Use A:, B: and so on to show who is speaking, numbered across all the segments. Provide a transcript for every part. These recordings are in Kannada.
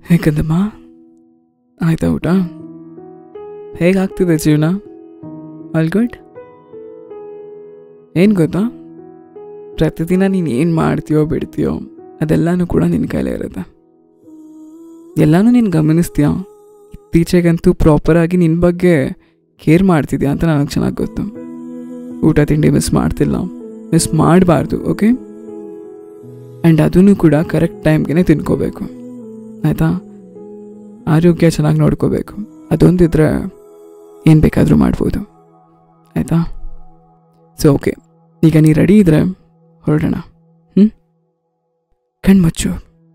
A: ಹೇಗಂದಮ್ಮ ಆಯ್ತಾ ಊಟ ಹೇಗಾಗ್ತಿದೆ ಜೀವನ ಆಲ್ ಗುಡ್ ಏನು ಗೊತ್ತಾ ಪ್ರತಿದಿನ ನೀನು ಏನು ಮಾಡ್ತೀಯೋ ಬಿಡ್ತೀಯೋ ಅದೆಲ್ಲನೂ ಕೂಡ ನಿನ್ನ ಕೈಲೇ ಇರುತ್ತೆ ಎಲ್ಲನೂ ನೀನು ಗಮನಿಸ್ತೀಯ ಇತ್ತೀಚೆಗಂತೂ ಪ್ರಾಪರಾಗಿ ನಿನ್ನ ಬಗ್ಗೆ ಕೇರ್ ಮಾಡ್ತಿದ್ಯಾ ಅಂತ ನನಗೆ ಚೆನ್ನಾಗಿ ಗೊತ್ತು ಊಟ ತಿಂಡಿ ಮಿಸ್ ಮಾಡ್ತಿಲ್ಲ ಮಿಸ್ ಮಾಡಬಾರ್ದು ಓಕೆ ಆ್ಯಂಡ್ ಅದನ್ನು ಕೂಡ ಕರೆಕ್ಟ್ ಟೈಮ್ಗೆ ತಿನ್ಕೋಬೇಕು ಆಯಿತಾ ಆರೋಗ್ಯ ಚೆನ್ನಾಗಿ ನೋಡ್ಕೋಬೇಕು ಅದೊಂದಿದ್ರೆ ಏನು ಬೇಕಾದರೂ ಮಾಡ್ಬೋದು ಆಯಿತಾ ಸೊ ಓಕೆ ಈಗ ನೀ ರೆಡಿ ಇದ್ರೆ ಹೊರಡೋಣ ಹ್ಞೂ ಕಣ್ಮುಚ್ಚು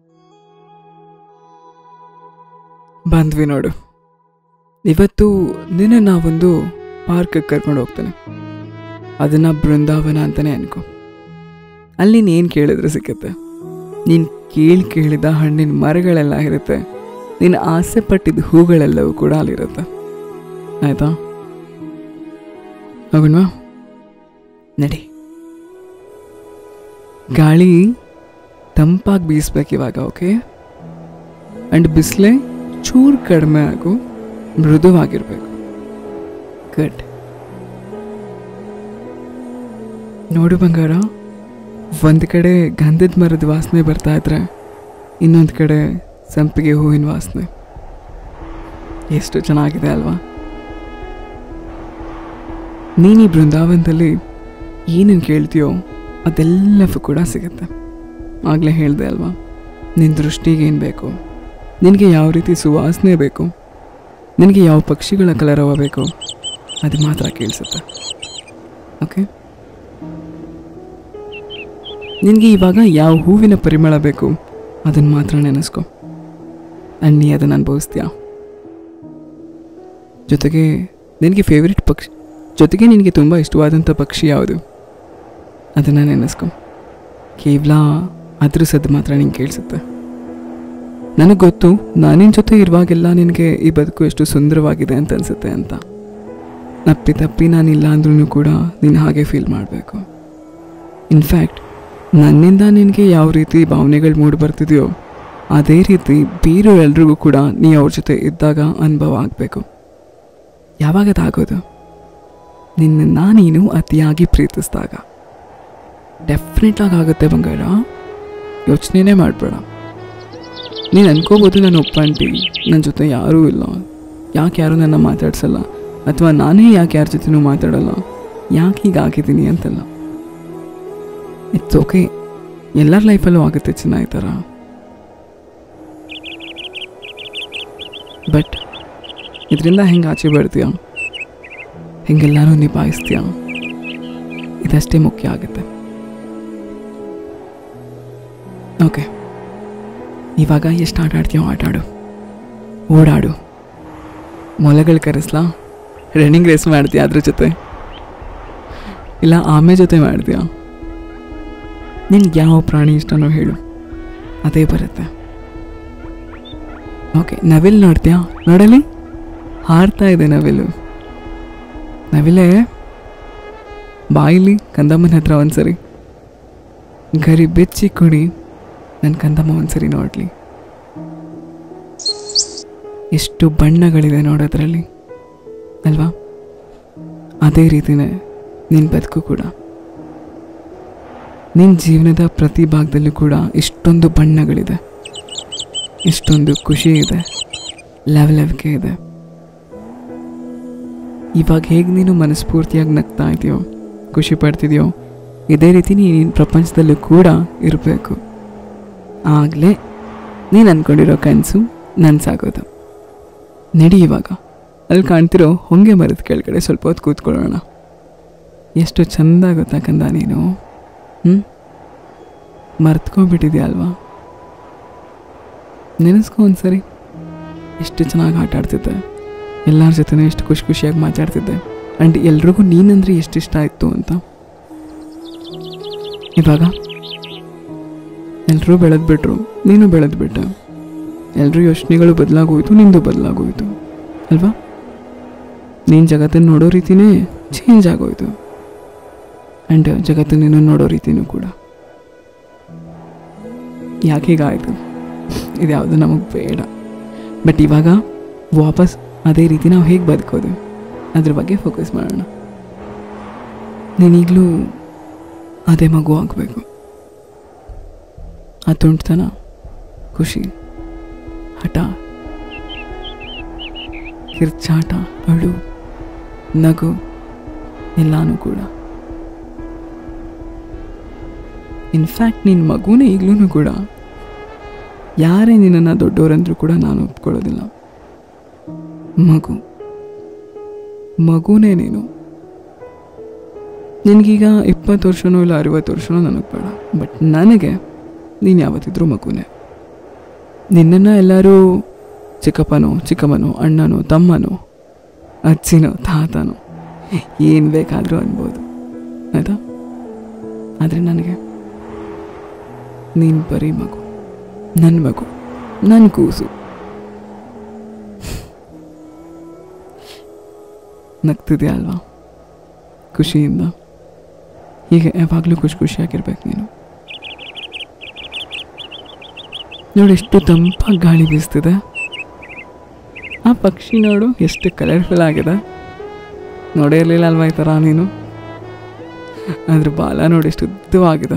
A: ಬಂದ್ವಿ ನೋಡು ಇವತ್ತು ನಿನ್ನ ನಾವೊಂದು ಪಾರ್ಕಿಗೆ ಕರ್ಕೊಂಡು ಹೋಗ್ತಾನೆ ಅದನ್ನು ಬೃಂದಾವನ ಅಂತಲೇ ಅನ್ಕೋ ಅಲ್ಲಿ ನೀನು ಏನು ಕೇಳಿದ್ರೆ ಸಿಕ್ಕತ್ತೆ ನೀನು ಕೇಳಿ ಕೇಳಿದ ಹಣ್ಣಿನ ಮರಗಳೆಲ್ಲ ಇರುತ್ತೆ ನೀನು ಆಸೆ ಪಟ್ಟಿದ್ದ ಹೂಗಳೆಲ್ಲವೂ ಕೂಡ ಅಲ್ಲಿರುತ್ತೆ ಆಯಿತಾ ಹೋಗೋಣವಾ ನಡಿ ಗಾಳಿ ತಂಪಾಗಿ ಬೀಸ್ಬೇಕು ಇವಾಗ ಓಕೆ ಆ್ಯಂಡ್ ಬಿಸಿಲೆ ಚೂರು ಕಡಿಮೆ ಆಗು ಮೃದುವಾಗಿರಬೇಕು ಗುಡ್ ನೋಡು ಬಂಗಾರ ಒಂದು ಕಡೆ ಗಂಧದ ಮರದ ವಾಸನೆ ಬರ್ತಾ ಇದ್ರೆ ಇನ್ನೊಂದು ಕಡೆ ಸಂಪಿಗೆ ಹೂವಿನ ವಾಸನೆ ಎಷ್ಟು ಚೆನ್ನಾಗಿದೆ ಅಲ್ವಾ ನೀನು ಈ ಬೃಂದಾವನದಲ್ಲಿ ಏನೇನು ಕೇಳ್ತೀಯೋ ಅದೆಲ್ಲವೂ ಕೂಡ ಸಿಗುತ್ತೆ ಆಗಲೇ ಹೇಳಿದೆ ಅಲ್ವಾ ನಿನ್ನ ದೃಷ್ಟಿಗೆ ಏನು ಬೇಕು ನಿನಗೆ ಯಾವ ರೀತಿ ಸುವಾಸನೆ ಬೇಕು ನಿನಗೆ ಯಾವ ಪಕ್ಷಿಗಳ ಕಲರವ ಬೇಕು ಅದು ಮಾತ್ರ ಕೇಳಿಸುತ್ತೆ ಓಕೆ ನಿನಗೆ ಇವಾಗ ಯಾವ ಹೂವಿನ ಪರಿಮಳ ಬೇಕು ಅದನ್ನು ಮಾತ್ರ ನೆನೆಸ್ಕೊ ಆ್ಯಂಡ್ ನೀ ಅದನ್ನು ಅನುಭವಿಸ್ತೀಯಾ ಜೊತೆಗೆ ನಿನಗೆ ಫೇವ್ರೆಟ್ ಪಕ್ಷಿ ಜೊತೆಗೆ ನಿನಗೆ ತುಂಬ ಇಷ್ಟವಾದಂಥ ಪಕ್ಷಿ ಯಾವುದು ಅದನ್ನು ನೆನೆಸ್ಕೊ ಕೇವಲ ಅದ್ರ ಸದ್ದು ಮಾತ್ರ ನಿಂಗೆ ಕೇಳಿಸುತ್ತೆ ನನಗೆ ಗೊತ್ತು ನಾನಿನ ಜೊತೆ ಇರುವಾಗೆಲ್ಲ ನಿನಗೆ ಈ ಬದುಕು ಎಷ್ಟು ಸುಂದರವಾಗಿದೆ ಅಂತ ಅನಿಸುತ್ತೆ ಅಂತ ತಪ್ಪಿ ತಪ್ಪಿ ನಾನಿಲ್ಲ ಅಂದ್ರೂ ಕೂಡ ನೀನು ಹಾಗೆ ಫೀಲ್ ಮಾಡಬೇಕು ಇನ್ಫ್ಯಾಕ್ಟ್ ನನ್ನಿಂದ ನಿನಗೆ ಯಾವ ರೀತಿ ಭಾವನೆಗಳು ಮೂಡಿ ಬರ್ತಿದೆಯೋ ಅದೇ ರೀತಿ ಬೇರೆಯವರೆಲ್ರಿಗೂ ಕೂಡ ನೀ ಅವ್ರ ಜೊತೆ ಇದ್ದಾಗ ಅನುಭವ ಆಗಬೇಕು ಯಾವಾಗ ಅದಾಗೋದು ನಿನ್ನನ್ನು ನೀನು ಅತಿಯಾಗಿ ಪ್ರೀತಿಸಿದಾಗ ಡೆಫಿನೆಟಾಗಿ ಆಗುತ್ತೆ ಬಂಗಾರ ಯೋಚನೆನೇ ಮಾಡಬೇಡ ನೀನು ಅನ್ಕೋಬೋದು ನಾನು ಒಪ್ಪಂಟಿ ನನ್ನ ಜೊತೆ ಯಾರೂ ಇಲ್ಲ ಯಾಕೆ ಯಾರೂ ನನ್ನ ಮಾತಾಡ್ಸಲ್ಲ ಅಥವಾ ನಾನೇ ಯಾಕೆ ಯಾರ ಜೊತೆನೂ ಮಾತಾಡಲ್ಲ ಯಾಕೆ ಹೀಗೆ ಆಗಿದ್ದೀನಿ ಅಂತಲ್ಲ ಇಟ್ಸ್ ಓಕೆ ಎಲ್ಲರ ಲೈಫಲ್ಲೂ ಆಗುತ್ತೆ ಚಿನ್ನ ಈ ಥರ ಬಟ್ ಇದರಿಂದ ಹೆಂಗೆ ಆಚೆ ಬರ್ತೀಯ ಹೆಂಗೆಲ್ಲನೂ ನಿಭಾಯಿಸ್ತೀಯ ಇದಷ್ಟೇ ಮುಖ್ಯ ಆಗುತ್ತೆ ಓಕೆ ಇವಾಗ ಎಷ್ಟು ಆಟ ಆಡ್ತೀಯೋ ಆಟ ಆಡು ಓಡಾಡು ಮೊಲಗಳು ಕರೆಸ್ಲಾ ರನ್ನಿಂಗ್ ರೇಸ್ ಮಾಡ್ತೀಯ ಅದ್ರ ಜೊತೆ ಇಲ್ಲ ಆಮೆ ಜೊತೆ ಮಾಡ್ತೀಯ ನಿನ್ಗೆ ಯಾವ ಪ್ರಾಣಿ ಇಷ್ಟನೋ ಹೇಳು ಅದೇ ಬರುತ್ತೆ ಓಕೆ ನವಿಲ್ ನೋಡ್ತೀಯಾ ನೋಡಲಿ ಹಾರ್ತಾ ಇದೆ ನವಿಲು ನವಿಲೇ ಬಾಯಿಲಿ ಕಂದಮ್ಮನ ಹತ್ರ ಒಂದ್ಸರಿ ಗರಿ ಬೆಚ್ಚಿ ಕುಡಿ ನನ್ನ ಕಂದಮ್ಮ ಒಂದ್ಸರಿ ನೋಡಲಿ ಎಷ್ಟು ಬಣ್ಣಗಳಿದೆ ನೋಡೋದ್ರಲ್ಲಿ ಅಲ್ವಾ ಅದೇ ರೀತಿನೇ ನಿನ್ನ ಬದುಕು ಕೂಡ ನಿನ್ನ ಜೀವನದ ಪ್ರತಿ ಭಾಗದಲ್ಲೂ ಕೂಡ ಇಷ್ಟೊಂದು ಬಣ್ಣಗಳಿದೆ ಇಷ್ಟೊಂದು ಖುಷಿ ಇದೆ ಲೆವಲೆವಿಕೆ ಇದೆ ಇವಾಗ ಹೇಗೆ ನೀನು ಮನಸ್ಫೂರ್ತಿಯಾಗಿ ನಗ್ತಾ ಇದೆಯೋ ಖುಷಿ ಪಡ್ತಿದೆಯೋ ಇದೇ ರೀತಿ ನೀನು ಪ್ರಪಂಚದಲ್ಲೂ ಕೂಡ ಇರಬೇಕು ಆಗಲೇ ನೀನು ಅಂದ್ಕೊಂಡಿರೋ ಕನಸು ನನ್ಸಾಗೋದು ನಡಿ ಇವಾಗ ಅಲ್ಲಿ ಕಾಣ್ತಿರೋ ಹೊಂಗೆ ಮರದ ಕೆಳಗಡೆ ಸ್ವಲ್ಪ ಹೊತ್ತು ಕೂತ್ಕೊಳ್ಳೋಣ ಎಷ್ಟು ಚೆಂದ ಗೊತ್ತಾ ಕಂದ ನೀನು ಹ್ಞೂ ಮರ್ತ್ಕೊಂಡ್ಬಿಟ್ಟಿದ್ಯಾ ಅಲ್ವಾ ನೆನೆಸ್ಕೊ ಒಂದ್ಸರಿ ಎಷ್ಟು ಚೆನ್ನಾಗಿ ಆಟ ಆಡ್ತಿದ್ದೆ ಎಲ್ಲರ ಜೊತೆನೂ ಎಷ್ಟು ಖುಷಿ ಖುಷಿಯಾಗಿ ಮಾತಾಡ್ತಿದ್ದೆ ಆ್ಯಂಡ್ ಎಲ್ರಿಗೂ ನೀನಂದ್ರೆ ಎಷ್ಟು ಇಷ್ಟ ಆಯಿತು ಅಂತ ಇವಾಗ ಎಲ್ಲರೂ ಬೆಳೆದ್ಬಿಟ್ರು ನೀನು ಬೆಳೆದ್ಬಿಟ್ಟೆ ಎಲ್ಲರೂ ಯೋಚನೆಗಳು ಬದಲಾಗೋಯ್ತು ನಿಂದು ಬದಲಾಗೋಯ್ತು ಅಲ್ವಾ ನೀನು ಜಗತ್ತನ್ನು ನೋಡೋ ರೀತಿನೇ ಚೇಂಜ್ ಆಗೋಯ್ತು ಆ್ಯಂಡ್ ಜಗತ್ತನ್ನು ನೋಡೋ ರೀತಿನೂ ಕೂಡ ಯಾಕೆ ಹೀಗಾಯಿತು ಇದು ಯಾವುದು ನಮಗೆ ಬೇಡ ಬಟ್ ಇವಾಗ ವಾಪಸ್ ಅದೇ ರೀತಿ ನಾವು ಹೇಗೆ ಬದುಕೋದು ಅದ್ರ ಬಗ್ಗೆ ಫೋಕಸ್ ಮಾಡೋಣ ನೀನೀಗಲೂ ಅದೇ ಮಗು ಆಗಬೇಕು ಆ ತುಂಟತನ ಖುಷಿ ಹಠ ಕಿರ್ಚಾಟ ಅಳು ನಗು ಎಲ್ಲಾನು ಕೂಡ ಇನ್ಫ್ಯಾಕ್ಟ್ ನಿನ್ನ ಮಗುನೇ ಈಗಲೂ ಕೂಡ ಯಾರೇ ನಿನ್ನನ್ನು ದೊಡ್ಡವರಂದ್ರೂ ಕೂಡ ನಾನು ಒಪ್ಕೊಳ್ಳೋದಿಲ್ಲ ಮಗು ಮಗುನೇ ನೀನು ನಿನಗೀಗ ಇಪ್ಪತ್ತು ವರ್ಷನೋ ಇಲ್ಲ ಅರವತ್ತು ವರ್ಷನೋ ನನಗೆ ಬೇಡ ಬಟ್ ನನಗೆ ನೀನು ಯಾವತ್ತಿದ್ರೂ ಮಗುನೇ ನಿನ್ನನ್ನು ಎಲ್ಲರೂ ಚಿಕ್ಕಪ್ಪನೋ ಚಿಕ್ಕಮ್ಮನೋ ಅಣ್ಣನೋ ತಮ್ಮನೋ ಅಜ್ಜಿನೋ ತಾತನೋ ಏನು ಬೇಕಾದರೂ ಅನ್ಬೋದು ಆಯಿತಾ ಆದರೆ ನನಗೆ ನೀನು ಬರೀ ಮಗು ನನ್ನ ಮಗು ನನ್ನ ಕೂಸು ನಗ್ತಿದ್ಯಾ ಅಲ್ವಾ ಖುಷಿಯಿಂದ ಹೀಗೆ ಯಾವಾಗಲೂ ಖುಷಿ ಖುಷಿಯಾಗಿರ್ಬೇಕು ನೀನು ನೋಡಿ ಎಷ್ಟು ತಂಪಾಗಿ ಗಾಳಿ ಬೀಸ್ತಿದೆ ಆ ಪಕ್ಷಿ ನೋಡು ಎಷ್ಟು ಕಲರ್ಫುಲ್ ಆಗಿದೆ ನೋಡೇ ಇರಲಿಲ್ಲ ಅಲ್ವಾ ಈ ಥರ ನೀನು ಅದ್ರ ಬಾಲ ನೋಡಿ ಎಷ್ಟು ಉದ್ದವಾಗಿದೆ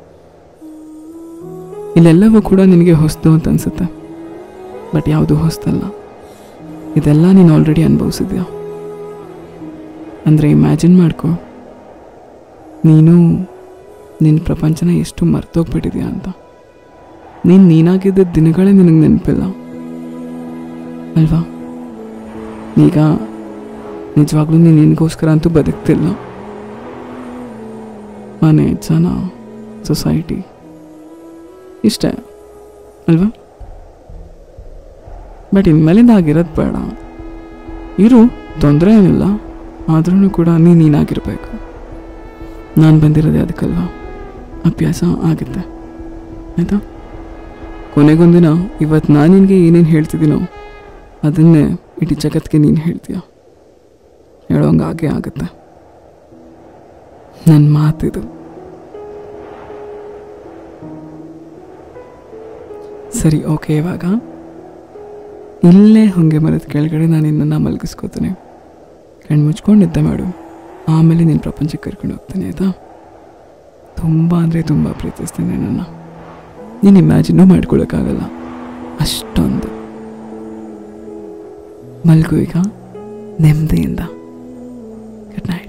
A: ಇಲ್ಲೆಲ್ಲವೂ ಕೂಡ ನಿನಗೆ ಹೊಸ್ತು ಅಂತ ಅನ್ಸುತ್ತೆ ಬಟ್ ಯಾವುದು ಹೊಸ್ತಲ್ಲ ಇದೆಲ್ಲ ನೀನು ಆಲ್ರೆಡಿ ಅನುಭವಿಸಿದ್ಯಾ ಅಂದರೆ ಇಮ್ಯಾಜಿನ್ ಮಾಡ್ಕೊ ನೀನು ನಿನ್ನ ಪ್ರಪಂಚನ ಎಷ್ಟು ಮರ್ತೋಗ್ಬಿಟ್ಟಿದ್ಯಾ ಅಂತ ನೀನು ನೀನಾಗಿದ್ದ ದಿನಗಳೇ ನಿನಗೆ ನೆನಪಿಲ್ಲ ಅಲ್ವಾ ಈಗ ನಿಜವಾಗ್ಲೂ ನೀನು ನಿನಗೋಸ್ಕರ ಅಂತೂ ಬದುಕ್ತಿಲ್ಲ ಮನೆ ಜನ ಸೊಸೈಟಿ ಇಷ್ಟೇ ಅಲ್ವಾ ಬಟ್ ಇನ್ಮೇಲಿಂದ ಆಗಿರೋದು ಬೇಡ ಇರು ತೊಂದರೆ ಏನಿಲ್ಲ ಆದ್ರೂ ಕೂಡ ನೀನು ನೀನಾಗಿರ್ಬೇಕು ನಾನು ಬಂದಿರೋದೇ ಅದಕ್ಕಲ್ವಾ ಅಭ್ಯಾಸ ಆಗುತ್ತೆ ಆಯಿತಾ ಕೊನೆಗೊಂದಿನ ಇವತ್ತು ನಾನು ನಿನಗೆ ಏನೇನು ಹೇಳ್ತಿದ್ದೀನೋ ಅದನ್ನೇ ಇಡೀ ಜಗತ್ತಿಗೆ ನೀನು ಹೇಳ್ತೀಯ ಹೇಳೋಂಗೆ ಹಾಗೆ ಆಗುತ್ತೆ ನನ್ನ ಮಾತಿದು ಸರಿ ಓಕೆ ಇವಾಗ ಇಲ್ಲೇ ಹೊಂಗೆ ಮರದ ಕೆಳಗಡೆ ನಾನು ನಿನ್ನನ್ನು ಮಲಗಿಸ್ಕೋತೀನಿ ಕಣ್ಣು ಮುಚ್ಕೊಂಡು ನಿದ್ದೆ ಮಾಡು ಆಮೇಲೆ ನಿನ್ನ ಪ್ರಪಂಚಕ್ಕೆ ಕರ್ಕೊಂಡು ಹೋಗ್ತೀನಿ ಆಯಿತಾ ತುಂಬ ಅಂದರೆ ತುಂಬ ಪ್ರೀತಿಸ್ತೀನಿ ನನ್ನ ನೀನು ಇಮ್ಯಾಜಿನೂ ಮಾಡ್ಕೊಳಕ್ಕಾಗಲ್ಲ ಅಷ್ಟೊಂದು ಮಲ್ಗು ಈಗ ನೆಮ್ಮದಿಯಿಂದ ಗುಡ್ ನೈಟ್